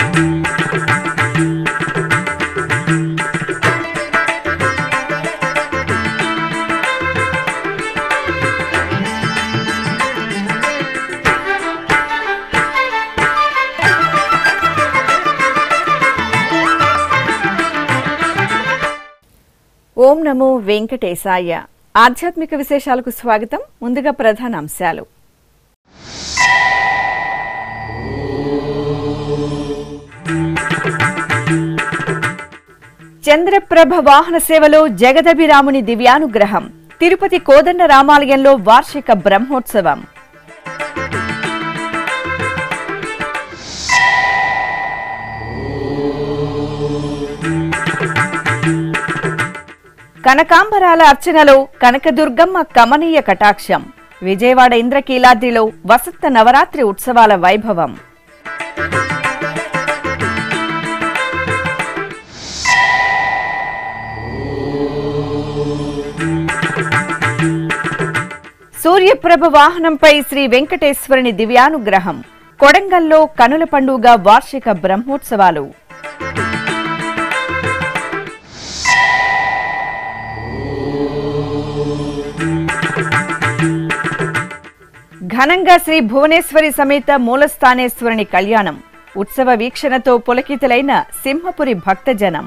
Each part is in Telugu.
ఓం నమో వెంకటేశాయ ఆధ్యాత్మిక విశేషాలకు స్వాగతం ముందుగా ప్రధాన అంశాలు చంద్రప్రభ వాహన సేవలో జగదభిరాముని దివ్యానుగ్రహం తిరుపతి కోదండ రామాలయంలో వార్షిక బ్రహ్మోత్సవం కనకాంబరాల అర్చనలో కనకదుర్గమ్మ కమనీయ కటాక్షం విజయవాడ ఇంద్రకీలాద్రిలో వసంత నవరాత్రి ఉత్సవాల వైభవం సూర్యప్రభ వాహనంపై శ్రీ వెంకటేశ్వరుని దివ్యానుగ్రహం కొడంగల్లో కనుల పండుగ వార్షిక బ్రహ్మోత్సవాలు ఘనంగా శ్రీ భువనేశ్వరి సమేత మూలస్థానేశ్వరుని కళ్యాణం ఉత్సవ వీక్షణతో పులకితులైన సింహపురి భక్తజనం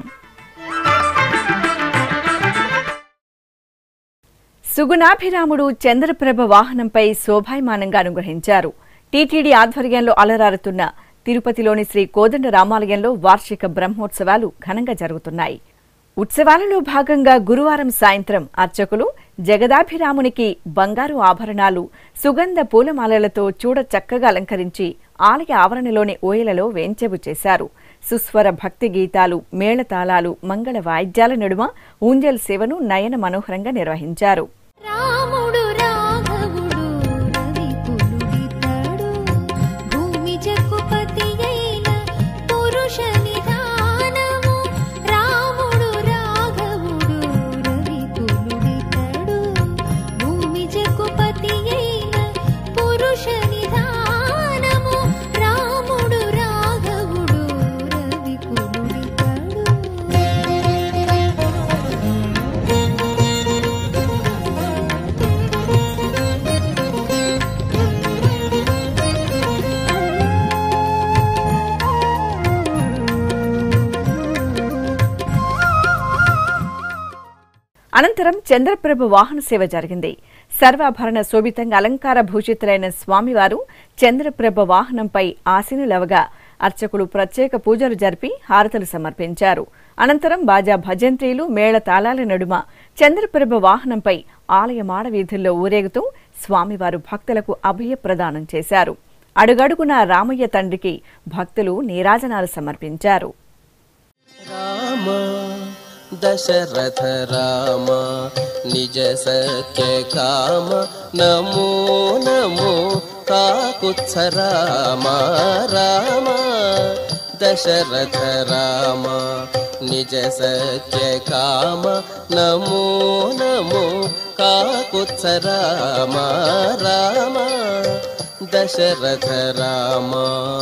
సుగుణాభిరాముడు చంద్రప్రభ వాహనంపై శోభాయమానంగా అనుగ్రహించారు టీటీడీ ఆధ్వర్యంలో అలరారుతున్న తిరుపతిలోని శ్రీ కోదండ రామాలయంలో వార్షిక బ్రహ్మోత్సవాలు ఘనంగా జరుగుతున్నాయి ఉత్సవాలలో భాగంగా గురువారం సాయంత్రం అర్చకులు జగదాభిరామునికి బంగారు ఆభరణాలు సుగంధ పూలమాలలతో చూడ చక్కగా అలంకరించి ఆలయ ఆవరణలోని ఓయలలో వేంచెబు చేశారు సుస్వర భక్తి గీతాలు మేళతాళాలు మంగళ వాయిద్యాల నడుమ ఊంజల్ సేవను నయన మనోహరంగా నిర్వహించారు రాముడు రాఘవుడు రవి పులుడితడు భూమి జక్కుపతి అయిన పురుష నిధానము రాముడు రాఘవుడు రవి పులుడితడు భూమి జక్కుపతి అయిన పురుష నిధానము రాముడు రాఘవుడు రవి పులుడితడు అనంతరం చంద్రప్రభ వాహన సేవ జరిగింది సర్వాభరణ శోభితంగా అలంకార భూషితులైన స్వామివారు చంద్రప్రభ వాహనంపై ఆసీనులవగా అర్చకులు ప్రత్యేక పూజలు జరిపి హారతులు సమర్పించారు అనంతరం బాజా భజంత్రీలు మేళ తాళాల నడుమ చంద్రప్రభ వాహనంపై ఆలయ మాడవీధుల్లో ఊరేగుతూ స్వామివారు భక్తులకు అభయ ప్రదానం చేశారు అడుగడుగున రామయ్య తండ్రికి భక్తులు నీరాజనాలు సమర్పించారు రామ దశరథ రామ నిజ సత్య కామ నమో నమో కాకుత్స రామ రామ దశరథ రామ నిజ సత్య కామ నమో నమో కాకుత్స రామ రామ దశరథ రామ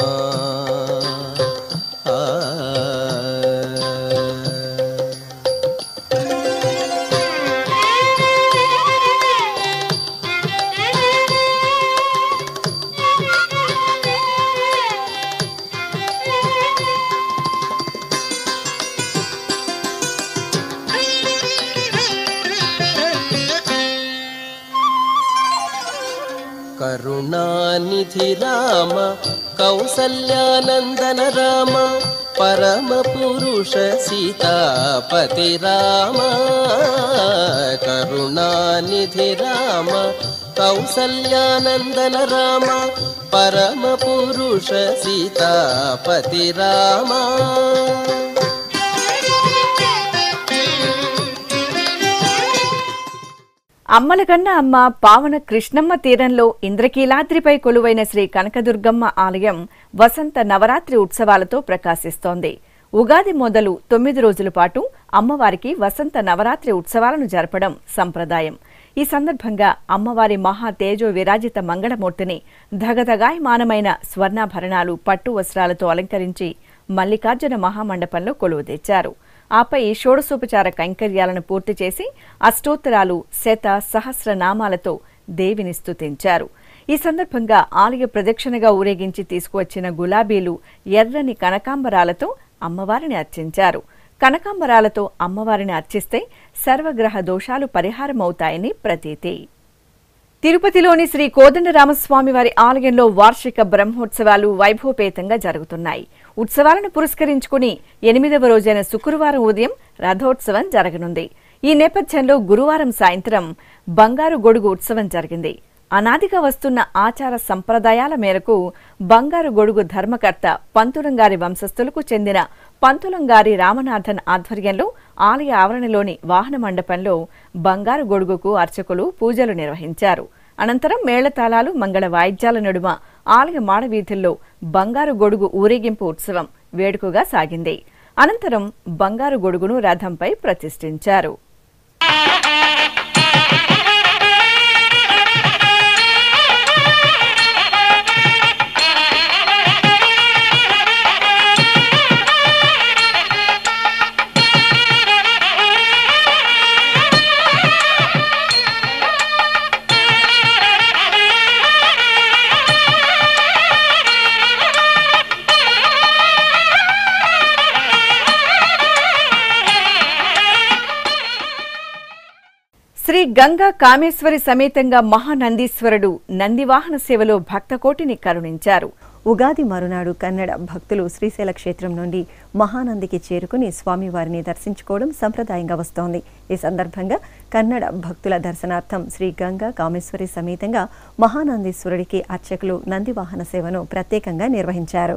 ఆ కరుణానిధి రామ కౌసల్యానందన రామ పరమ పురుష సీతాపతి రామ కరుణానిధి రామ కౌసల్యానందన రామ పరమ పురుష సీతాపతి రామ అమ్మలగన్న అమ్మ పావన కృష్ణమ్మ తీరంలో ఇంద్రకీలాద్రిపై కొలువైన శ్రీ కనకదుర్గమ్మ ఆలయం వసంత నవరాత్రి ఉత్సవాలతో ప్రకాశిస్తోంది ఉగాది మొదలు తొమ్మిది రోజుల పాటు అమ్మవారికి వసంత నవరాత్రి ఉత్సవాలను జరపడం సంప్రదాయం ఈ సందర్భంగా అమ్మవారి మహా తేజో విరాజిత మంగళమూర్తిని ధగధగాయమానమైన స్వర్ణాభరణాలు పట్టు వస్త్రాలతో అలంకరించి మల్లికార్జున మహామండపంలో కొలువు తెచ్చారు ఆపై షోడశోపచార కైంకర్యాలను పూర్తి చేసి అష్టోత్తరాలు శత సహస్ర నామాలతో దేవిని స్తుతించారు ఈ సందర్భంగా ఆలయ ప్రదక్షిణగా ఊరేగించి తీసుకువచ్చిన గులాబీలు ఎర్రని కనకాంబరాలతో అమ్మవారిని అర్చించారు కనకాంబరాలతో అమ్మవారిని అర్చిస్తే సర్వగ్రహ దోషాలు పరిహారమవుతాయని ప్రతీతి తిరుపతిలోని శ్రీ కోదండరామస్వామి వారి ఆలయంలో వార్షిక బ్రహ్మోత్సవాలు వైభవపేతంగా జరుగుతున్నాయి ఉత్సవాలను పురస్కరించుకుని ఎనిమిదవ రోజైన శుక్రవారం ఉదయం రథోత్సవం జరగనుంది ఈ నేపథ్యంలో గురువారం సాయంత్రం బంగారు గొడుగు ఉత్సవం జరిగింది అనాదిగా వస్తున్న ఆచార సంప్రదాయాల మేరకు బంగారు గొడుగు ధర్మకర్త పంతులంగారి వంశస్థులకు చెందిన పంతులంగారి రామనాథన్ ఆధ్వర్యంలో ఆలయ ఆవరణలోని వాహన మండపంలో బంగారు గొడుగుకు అర్చకులు పూజలు నిర్వహించారు అనంతరం మేళతాళాలు మంగళ వాయిద్యాల నడుమ ఆలయ మాడవీధుల్లో బంగారు గొడుగు ఊరేగింపు ఉత్సవం వేడుకగా సాగింది అనంతరం బంగారు గొడుగును రథంపై ప్రతిష్ఠించారు శ్రీ గంగా కామేశ్వరి సమేతంగా మహానందీశ్వరుడు నందివాహన సేవలో భక్తకోటిని కరుణించారు ఉగాది మరునాడు కన్నడ భక్తులు శ్రీశైల క్షేత్రం నుండి మహానందికి చేరుకుని స్వామివారిని దర్శించుకోవడం సంప్రదాయంగా వస్తోంది ఈ సందర్భంగా కన్నడ భక్తుల దర్శనార్థం శ్రీ గంగా కామేశ్వరి సమేతంగా మహానందీశ్వరుడికి అర్చకులు నందివాహన సేవను ప్రత్యేకంగా నిర్వహించారు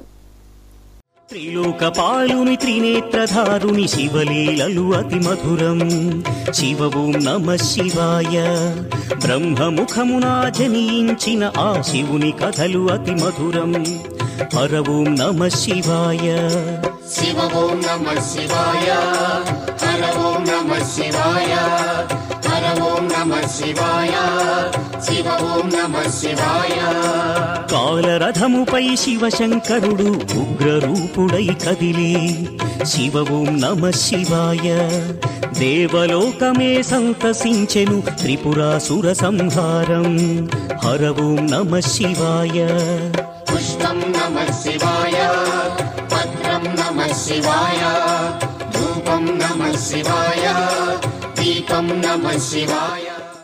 త్రిలోకపాలుని త్రినేత్రధారుని శివలీలలు అతి మధురం శివ ఓం నమ శివాయ బ్రహ్మముఖమునా జనించిన ఆ శివుని కథలు అతి మధురం హర ఓం నమ శివాయ శివ ఓం నమ శివాయ హర ఓం నమ శివాయ హర ఓం నమ శివాయ శివ ఓం నమ శివాయ కాలరథముపై శివశంకరుడు ఉగ్రరూపుడై కదిలి శివ ఓం నమ శివాయ దేవలోకమే సంతసించెను త్రిపురాసుర సంహారం హర ఓం నమ శివాయ పుష్పం నమ శివాయ పత్రం నమ శివాయ ధూపం నమ శివాయ దీపం నమ శివాయ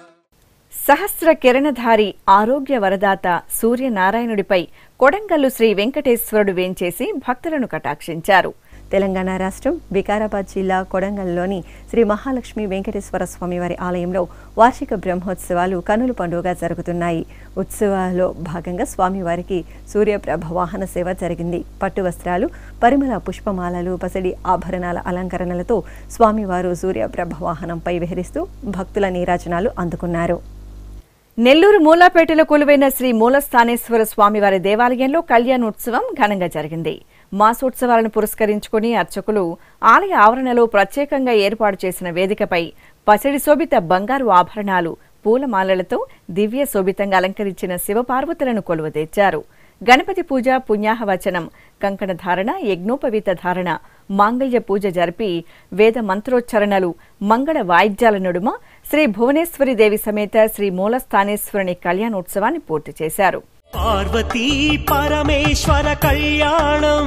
సహస్ర కిరణధారి ఆరోగ్య వరదాత సూర్యనారాయణుడిపై కొడంగల్లు శ్రీ వెంకటేశ్వరుడు వేంచేసి భక్తులను కటాక్షించారు తెలంగాణ రాష్ట్రం వికారాబాద్ జిల్లా కొడంగల్లోని శ్రీ మహాలక్ష్మి వెంకటేశ్వర స్వామివారి ఆలయంలో వార్షిక బ్రహ్మోత్సవాలు కనుల పండుగ జరుగుతున్నాయి ఉత్సవాల్లో భాగంగా స్వామివారికి సూర్యప్రభ వాహన సేవ జరిగింది పట్టు వస్త్రాలు పరిమళ పుష్పమాలలు పసిడి ఆభరణాల అలంకరణలతో స్వామివారు సూర్యప్రభ వాహనంపై విహరిస్తూ భక్తుల నీరాజనాలు అందుకున్నారు నెల్లూరు మూలాపేటలో కొలువైన శ్రీ మూలస్థానేశ్వర స్వామివారి దేవాలయంలో కళ్యాణోత్సవం ఘనంగా జరిగింది మాసోత్సవాలను పురస్కరించుకుని అర్చకులు ఆలయ ఆవరణలో ప్రత్యేకంగా ఏర్పాటు చేసిన వేదికపై పసిడి శోభిత బంగారు ఆభరణాలు పూలమాలలతో దివ్య శోభితంగా అలంకరించిన శివపార్వతులను కొలువదీర్చారు గణపతి పూజ పుణ్యాహవచనం కంకణ ధారణ యజ్ఞోపవీత ధారణ మాంగళ్య పూజ జరిపి వేద మంత్రోచ్చరణలు మంగళ వాయిద్యాల నడుమ శ్రీ భువనేశ్వరి దేవి సమేత శ్రీ మూలస్థానేశ్వరుని కళ్యాణోత్సవాన్ని పూర్తి చేశారు పార్వతీ పరమేశ్వర కళ్యాణం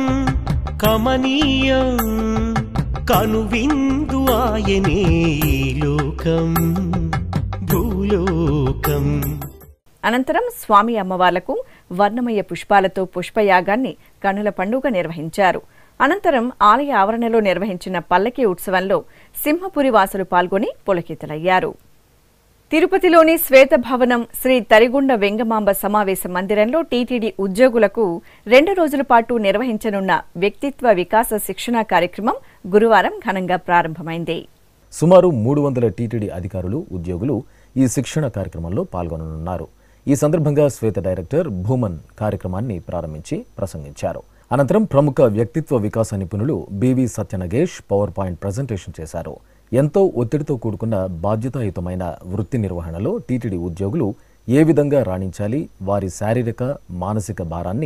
కమనీయం కనువిందు ఆయనే ఈ లోకం భూలోకం అనంతరం స్వామి అమ్మవార్లకు వర్ణమయ పుష్పాలతో పుష్పయాగాన్ని కన్నుల పండుగ నిర్వహించారు అనంతరం ఆలయ ఆవరణలో నిర్వహించిన పల్లకి ఉత్సవంలో సింహపురి వాసులు పాల్గొని పులకితలయ్యారు తిరుపతిలోని శ్వేత భవనం శ్రీ తరిగుండ వెంగమాంబ సమావేశ మందిరంలో టీటీడీ ఉద్యోగులకు రెండు రోజుల పాటు నిర్వహించనున్న వ్యక్తిత్వ వికాస శిక్షణా కార్యక్రమం గురువారం ఘనంగా ప్రారంభమైంది సుమారు మూడు వందల టీటీడీ అధికారులు ఉద్యోగులు ఈ శిక్షణ కార్యక్రమంలో పాల్గొననున్నారు ఈ సందర్భంగా శ్వేత డైరెక్టర్ భూమన్ కార్యక్రమాన్ని ప్రారంభించి ప్రసంగించారు అనంతరం ప్రముఖ వ్యక్తిత్వ వికాస నిపుణులు B V Satyanagesh power point presentation చేశారు ఎంతో ఒత్తిడితో కూడుకున్న బాధ్యతాయుతమైన వృత్తి నిర్వహణలో టీటీడీ ఉద్యోగులు ఏ విధంగా రాణించాలి వారి శారీరక మానసిక భారాన్ని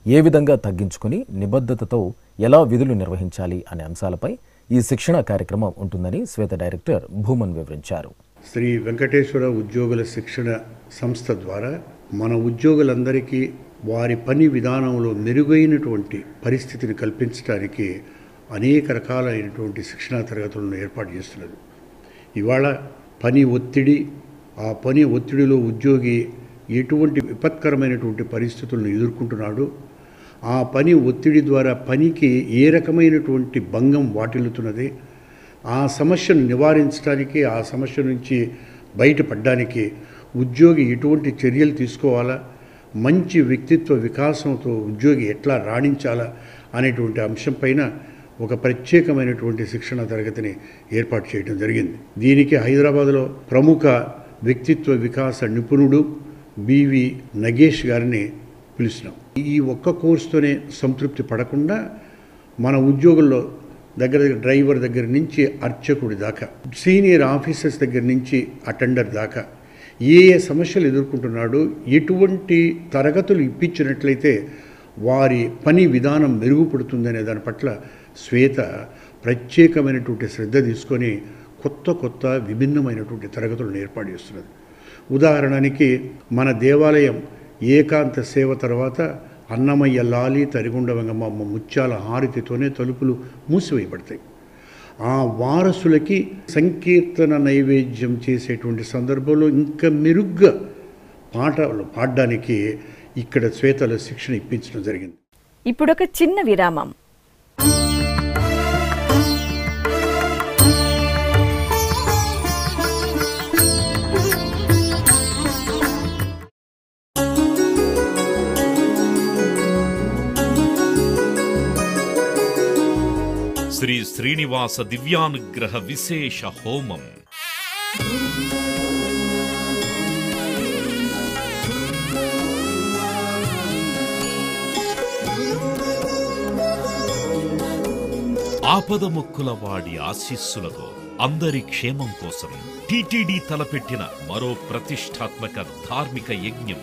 ఏ విధంగా తగ్గించుకుని నిబద్ధతతో ఎలా విధులు నిర్వహించాలి అనే అంశాలపై ఈ శిక్షణ కార్యక్రమం ఉంటుందని శ్వేత డైరెక్టర్ భూమన్ వివరించారు శ్రీ వెంకటేశ్వర ఉద్యోగుల శిక్షణ సంస్థ ద్వారా మన ఉద్యోగులందరికీ వారి పని విధానంలో మెరుగైనటువంటి పరిస్థితిని కల్పించడానికి అనేక రకాలైనటువంటి శిక్షణా తరగతులను ఏర్పాటు చేస్తున్నది ఇవాళ పని ఒత్తిడి ఆ పని ఒత్తిడిలో ఉద్యోగి ఎటువంటి విపత్కరమైనటువంటి పరిస్థితులను ఎదుర్కొంటున్నాడు ఆ పని ఒత్తిడి ద్వారా పనికి ఏ రకమైనటువంటి భంగం వాటిల్లుతున్నది ఆ సమస్యను నివారించడానికి ఆ సమస్య నుంచి బయటపడడానికి ఉద్యోగి ఎటువంటి చర్యలు తీసుకోవాలా మంచి వ్యక్తిత్వ వికాసంతో ఉద్యోగి ఎట్లా రాణించాలా అనేటువంటి అంశం పైన ఒక ప్రత్యేకమైనటువంటి శిక్షణ తరగతిని ఏర్పాటు చేయడం జరిగింది దీనికి హైదరాబాద్లో ప్రముఖ వ్యక్తిత్వ వికాస నిపుణుడు బివి నగేష్ గారిని పిలుస్తున్నాం ఈ ఒక్క కోర్సుతోనే సంతృప్తి పడకుండా మన ఉద్యోగుల్లో దగ్గర దగ్గర డ్రైవర్ దగ్గర నుంచి అర్చకుడి దాకా సీనియర్ ఆఫీసర్స్ దగ్గర నుంచి అటెండర్ దాకా ఏ ఏ సమస్యలు ఎదుర్కొంటున్నాడు ఎటువంటి తరగతులు ఇప్పించినట్లయితే వారి పని విధానం మెరుగుపడుతుందనే దాని పట్ల శ్వేత ప్రత్యేకమైనటువంటి శ్రద్ధ తీసుకొని కొత్త కొత్త విభిన్నమైనటువంటి తరగతులను ఏర్పాటు చేస్తున్నది ఉదాహరణకి మన దేవాలయం ఏకాంత సేవ తర్వాత అన్నమయ్య లాలి తరిగుండ వెంగమ్మ ముత్యాల హారతితోనే తలుపులు మూసివేయబడతాయి ఆ వారసులకి సంకీర్తన నైవేద్యం చేసేటువంటి సందర్భంలో ఇంకా మెరుగ్గా పాటలు పాడడానికి ఇక్కడ శ్వేతల శిక్షణ ఇప్పించడం జరిగింది ఇప్పుడొక చిన్న విరామం శ్రీ శ్రీనివాస దివ్యానుగ్రహ విశేష హోమం ఆపద మొక్కుల వాడి ఆశీస్సులతో అందరి క్షేమం కోసం టిటిడి తలపెట్టిన మరో ప్రతిష్టాత్మక ధార్మిక యజ్ఞం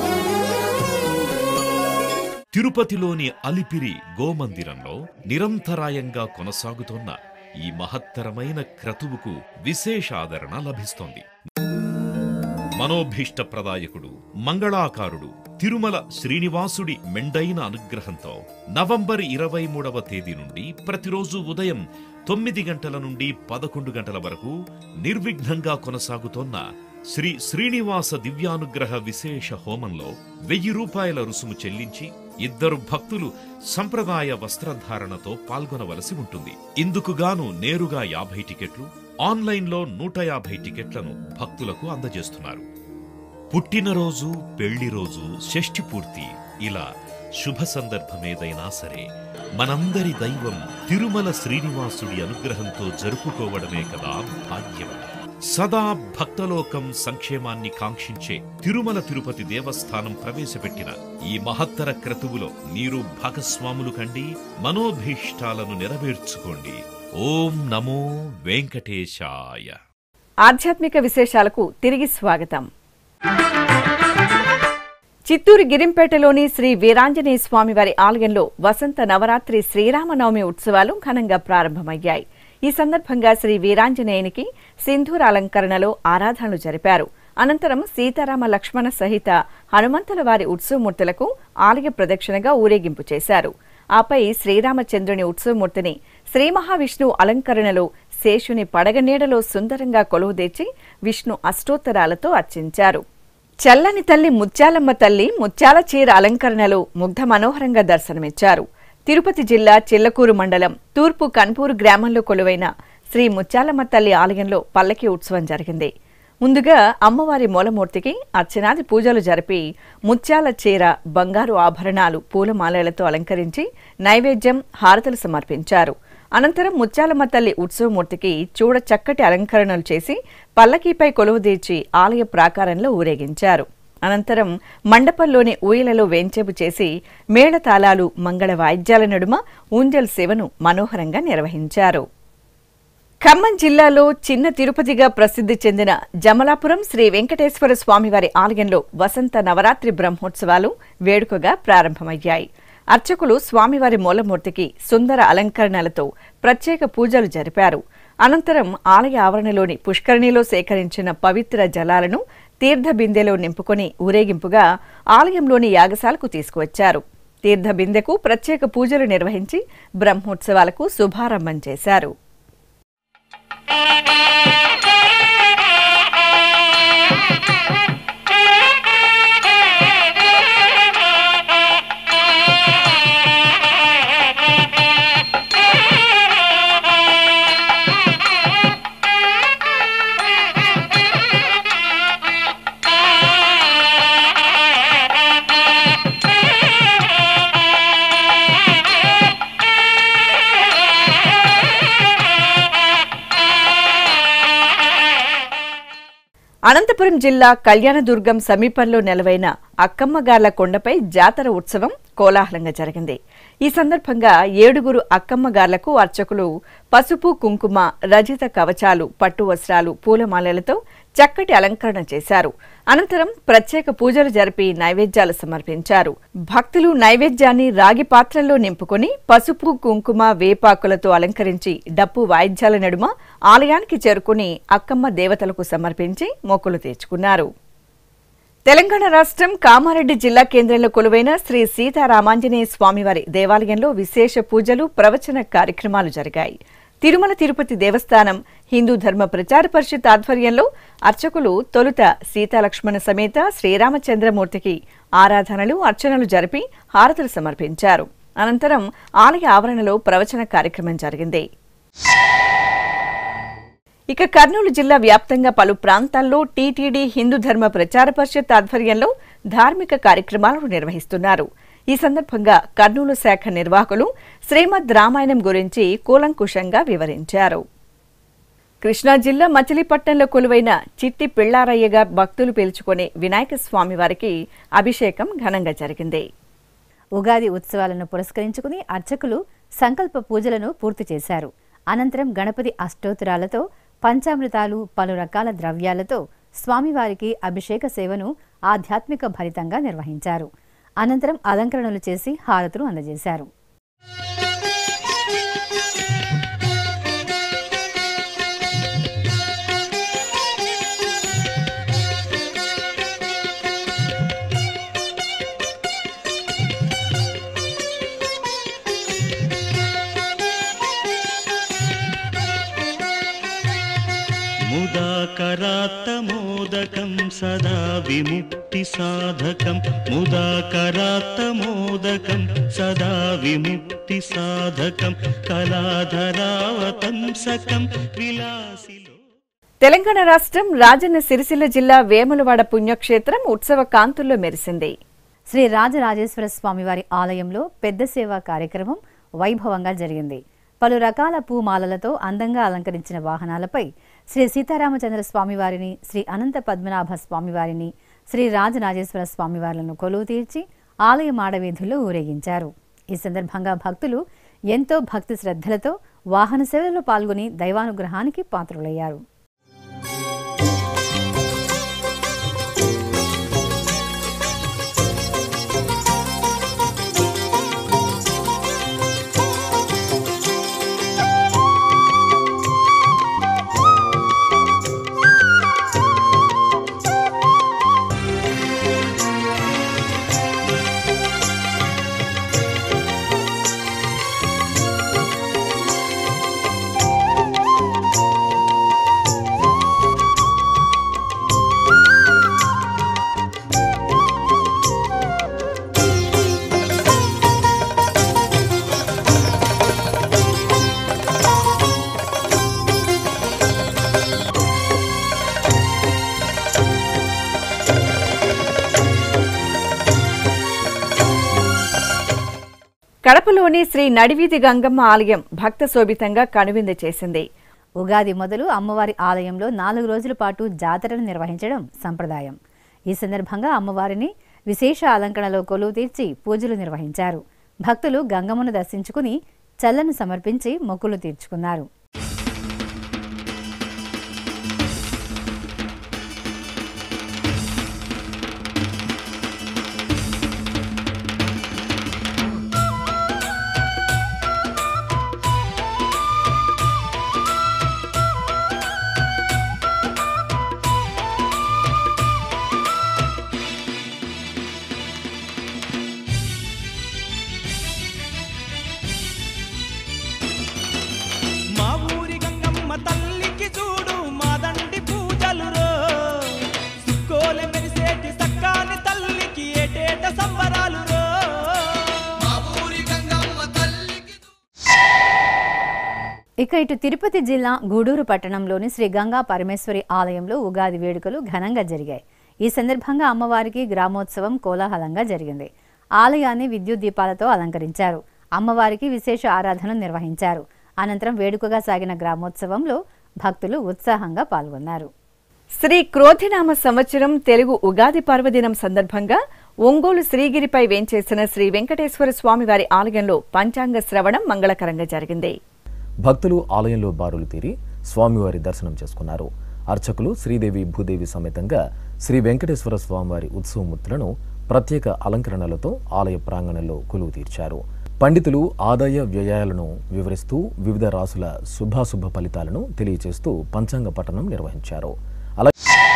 తిరుపతిలోని అలిపిరి గోమందిరంలో నిరంతరాయంగా కొనసాగుతోన్న ఈ మహత్తరమైన క్రతువుకు విశేష ఆదరణ లభిస్తోంది మనోభీష్ట ప్రదాయకుడు మంగళాకారుడు తిరుమల శ్రీనివాసుడి మెండైన అనుగ్రహంతో నవంబర్ ఇరవై మూడవ తేదీ నుండి ప్రతిరోజు ఉదయం తొమ్మిది గంటల నుండి పదకొండు గంటల వరకు నిర్విఘ్నంగా కొనసాగుతోన్న శ్రీ శ్రీనివాస దివ్యానుగ్రహ విశేష హోమంలో వెయ్యి రూపాయల రుసుము చెల్లించి ఇద్దరు భక్తులు సంప్రదాయ వస్త్రధారణతో పాల్గొనవలసి ఉంటుంది ఇందుకుగాను నేరుగా యాభై టికెట్లు ఆన్లైన్లో నూట యాభై టికెట్లను భక్తులకు అందజేస్తున్నారు పుట్టినరోజు పెళ్లి రోజు షష్ఠి పూర్తి ఇలా శుభ సందర్భమేదైనా సరే మనందరి దైవం తిరుమల శ్రీనివాసుడి అనుగ్రహంతో జరుపుకోవడమే కదా భాగ్యం సదా భక్తలోకం సంక్షేమాన్ని కాంక్షించే తిరుమల తిరుపతి దేవస్థానం ప్రవేశపెట్టిన ఈ మహత్తర క్రతువులో మీరు భాగస్వాములు కండి మనోభీష్టాలను నెరవేర్చుకోండి ఓం నమో వెంకటేశాయ ఆధ్యాత్మిక విశేషాలకు తిరిగి స్వాగతం చిత్తూరు గిరింపేటలోని శ్రీ వీరాంజనేయ స్వామి వారి ఆలయంలో వసంత నవరాత్రి శ్రీరామనవమి ఉత్సవాలు ఘనంగా ప్రారంభమయ్యాయి ఈ సందర్భంగా శ్రీ వీరాంజనేయునికి సింధూర అలంకరణలో ఆరాధనలు జరిపారు అనంతరం సీతారామ లక్ష్మణ సహిత హనుమంతుల వారి ఉత్సవమూర్తులకు ఆలయ ప్రదక్షిణగా ఊరేగింపు చేశారు ఆపై శ్రీరామచంద్రుని ఉత్సవమూర్తిని శ్రీ మహావిష్ణువు అలంకరణలో శేషుని పడగ నీడలో సుందరంగా కొలువుదీర్చి విష్ణు అష్టోత్తరాలతో అర్చించారు చల్లని తల్లి ముత్యాలమ్మ తల్లి ముత్యాల చీర అలంకరణలో ముగ్ధ మనోహరంగా దర్శనమిచ్చారు తిరుపతి జిల్లా చిల్లకూరు మండలం తూర్పు కన్పూరు గ్రామంలో కొలువైన శ్రీ ముత్యాలమ్మ తల్లి ఆలయంలో పల్లకి ఉత్సవం జరిగింది ముందుగా అమ్మవారి మూలమూర్తికి అర్చనాది పూజలు జరిపి ముత్యాల చీర బంగారు ఆభరణాలు పూలమాలలతో అలంకరించి నైవేద్యం హారతులు సమర్పించారు అనంతరం ముత్యాలమ్మ తల్లి ఉత్సవమూర్తికి చూడ చక్కటి అలంకరణలు చేసి పల్లకీపై కొలువుదీర్చి ఆలయ ప్రాకారంలో ఊరేగించారు అనంతరం మండపంలోని ఊయలలో వేంచేపు చేసి మేళతాళాలు మంగళ వాయిద్యాల నడుమ ఊంజల్ సేవను మనోహరంగా నిర్వహించారు ఖమ్మం జిల్లాలో చిన్న తిరుపతిగా ప్రసిద్ధి చెందిన జమలాపురం శ్రీ వెంకటేశ్వర స్వామివారి ఆలయంలో వసంత నవరాత్రి బ్రహ్మోత్సవాలు వేడుకగా ప్రారంభమయ్యాయి అర్చకులు స్వామివారి మూలమూర్తికి సుందర అలంకరణలతో ప్రత్యేక పూజలు జరిపారు అనంతరం ఆలయ ఆవరణలోని పుష్కరిణిలో సేకరించిన పవిత్ర జలాలను తీర్థ బిందెలో నింపుకొని ఊరేగింపుగా ఆలయంలోని యాగశాలకు తీసుకువచ్చారు తీర్థ బిందెకు ప్రత్యేక పూజలు నిర్వహించి బ్రహ్మోత్సవాలకు శుభారంభం చేశారు అనంతపురం జిల్లా కళ్యాణదుర్గం సమీపంలో నెలవైన అక్కమ్మగార్ల కొండపై జాతర ఉత్సవం కోలాహలంగా జరిగింది ఈ సందర్భంగా ఏడుగురు అక్కమ్మగార్లకు అర్చకులు పసుపు కుంకుమ రజిత కవచాలు పట్టు వస్త్రాలు పూలమాలలతో చక్కటి అలంకరణ చేశారు అనంతరం ప్రత్యేక పూజలు జరిపి నైవేద్యాలు సమర్పించారు భక్తులు నైవేద్యాన్ని రాగి పాత్రల్లో నింపుకొని పసుపు కుంకుమ వేపాకులతో అలంకరించి డప్పు వాయిద్యాల నడుమ ఆలయానికి చేరుకుని అక్కమ్మ దేవతలకు సమర్పించి మొక్కులు తీర్చుకున్నారు తెలంగాణ రాష్ట్రం కామారెడ్డి జిల్లా కేంద్రంలో కొలువైన శ్రీ సీతారామాంజనేయ స్వామివారి దేవాలయంలో విశేష పూజలు ప్రవచన కార్యక్రమాలు జరిగాయి తిరుమల తిరుపతి దేవస్థానం హిందూ ధర్మ ప్రచార పరిషత్ ఆధ్వర్యంలో అర్చకులు తొలుత సీతాలక్ష్మణ సమేత శ్రీరామచంద్రమూర్తికి ఆరాధనలు అర్చనలు జరిపి హారతులు సమర్పించారు అనంతరం ఆలయ ఆవరణలో ప్రవచన కార్యక్రమం జరిగింది ఇక కర్నూలు జిల్లా వ్యాప్తంగా పలు ప్రాంతాల్లో టీటీడీ హిందూ ధర్మ ప్రచార పరిషత్ ఆధ్వర్యంలో ధార్మిక కార్యక్రమాలను నిర్వహిస్తున్నారు ఈ సందర్భంగా కర్నూలు శాఖ నిర్వాహకులు శ్రీమద్ రామాయణం గురించి కూలంకుషంగా వివరించారు కృష్ణా జిల్లా మచిలీపట్నంలో కొలువైన చిట్టి పిళ్లారయ్యగా భక్తులు పిలుచుకునే వినాయక స్వామి వారికి అభిషేకం ఘనంగా జరిగింది ఉగాది ఉత్సవాలను పురస్కరించుకుని అర్చకులు సంకల్ప పూజలను పూర్తి చేశారు అనంతరం గణపతి అష్టోత్తరాలతో పంచామృతాలు పలు రకాల ద్రవ్యాలతో స్వామివారికి అభిషేక సేవను ఆధ్యాత్మిక భరితంగా నిర్వహించారు అనంతరం అలంకరణలు చేసి హారతులు అందజేశారు ముదాకరాత్తమోదకం సదా విముక్తి సాధకం ముదాకరాత్తమోదకం సదా విముక్తి సాధకం కళాధరావతంసకం విలాసిలో తెలంగాణ రాష్ట్రం రాజన్న సిరిసిల్ల జిల్లా వేములవాడ పుణ్యక్షేత్రం ఉత్సవ కాంతుల్లో మెరిసింది శ్రీ రాజరాజేశ్వర స్వామివారి ఆలయంలో పెద్ద సేవా కార్యక్రమం వైభవంగా జరిగింది పలు రకాల పూమాలలతో అందంగా అలంకరించిన వాహనాలపై శ్రీ సీతారామచంద్ర స్వామివారిని శ్రీ అనంత పద్మనాభ స్వామివారిని శ్రీ రాజరాజేశ్వర స్వామివార్లను కొలువు తీర్చి ఆలయ మాడవీధుల్లో ఊరేగించారు ఈ సందర్భంగా భక్తులు ఎంతో భక్తి శ్రద్ధలతో వాహన సేవలలో పాల్గొని దైవానుగ్రహానికి పాత్రులయ్యారు కడపలోని శ్రీ నడివీధి గంగమ్మ ఆలయం భక్త శోభితంగా కనువిందు చేసింది ఉగాది మొదలు అమ్మవారి ఆలయంలో నాలుగు రోజుల పాటు జాతరను నిర్వహించడం సంప్రదాయం ఈ సందర్భంగా అమ్మవారిని విశేష అలంకరణలో కొలువు తీర్చి పూజలు నిర్వహించారు భక్తులు గంగమ్మను దర్శించుకుని చల్లను సమర్పించి మొక్కులు తీర్చుకున్నారు ఇక ఇటు తిరుపతి జిల్లా గూడూరు పట్టణంలోని శ్రీ గంగా పరమేశ్వరి ఆలయంలో ఉగాది వేడుకలు ఘనంగా జరిగాయి ఈ సందర్భంగా అమ్మవారికి గ్రామోత్సవం కోలాహలంగా జరిగింది ఆలయాన్ని విద్యుత్ దీపాలతో అలంకరించారు అమ్మవారికి విశేష ఆరాధన నిర్వహించారు అనంతరం వేడుకగా సాగిన గ్రామోత్సవంలో భక్తులు ఉత్సాహంగా పాల్గొన్నారు శ్రీ క్రోధినామ సంవత్సరం తెలుగు ఉగాది పర్వదినం సందర్భంగా ఒంగోలు శ్రీగిరిపై వేంచేసిన శ్రీ వెంకటేశ్వర స్వామివారి ఆలయంలో పంచాంగ శ్రవణం మంగళకరంగా జరిగింది భక్తులు ఆలయంలో బారులు తీరి స్వామివారి దర్శనం చేసుకున్నారు అర్చకులు శ్రీదేవి భూదేవి సమేతంగా శ్రీ వెంకటేశ్వర స్వామివారి ఉత్సవమూర్తులను ప్రత్యేక అలంకరణలతో ఆలయ ప్రాంగణంలో కొలువు తీర్చారు పండితులు ఆదాయ వ్యయాలను వివరిస్తూ వివిధ రాసుల శుభాశుభ ఫలితాలను తెలియచేస్తూ పంచాంగ పఠనం నిర్వహించారు అలా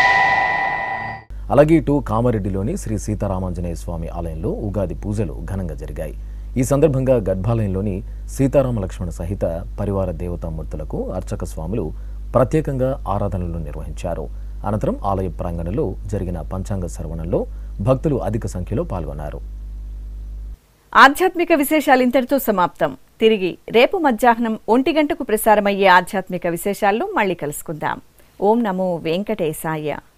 అలాగే ఇటు కామారెడ్డిలోని శ్రీ సీతారామాంజనేయ స్వామి ఆలయంలో ఉగాది పూజలు ఘనంగా జరిగాయి ఈ సందర్భంగా గర్భాలయంలోని సీతారామ లక్ష్మణ సహిత పరివార దేవతామూర్తులకు అర్చక స్వాములు ప్రత్యేకంగా ఆరాధనలు నిర్వహించారు అనంతరం ఆలయ ప్రాంగణంలో జరిగిన పంచాంగ శ్రవణంలో భక్తులు అధిక సంఖ్యలో పాల్గొన్నారు ఆధ్యాత్మిక విశేషాలు ఇంతటితో సమాప్తం తిరిగి రేపు మధ్యాహ్నం ఒంటి గంటకు ప్రసారమయ్యే ఆధ్యాత్మిక విశేషాల్లో మళ్ళీ కలుసుకుందాం ఓం నమో వెంకటేశాయ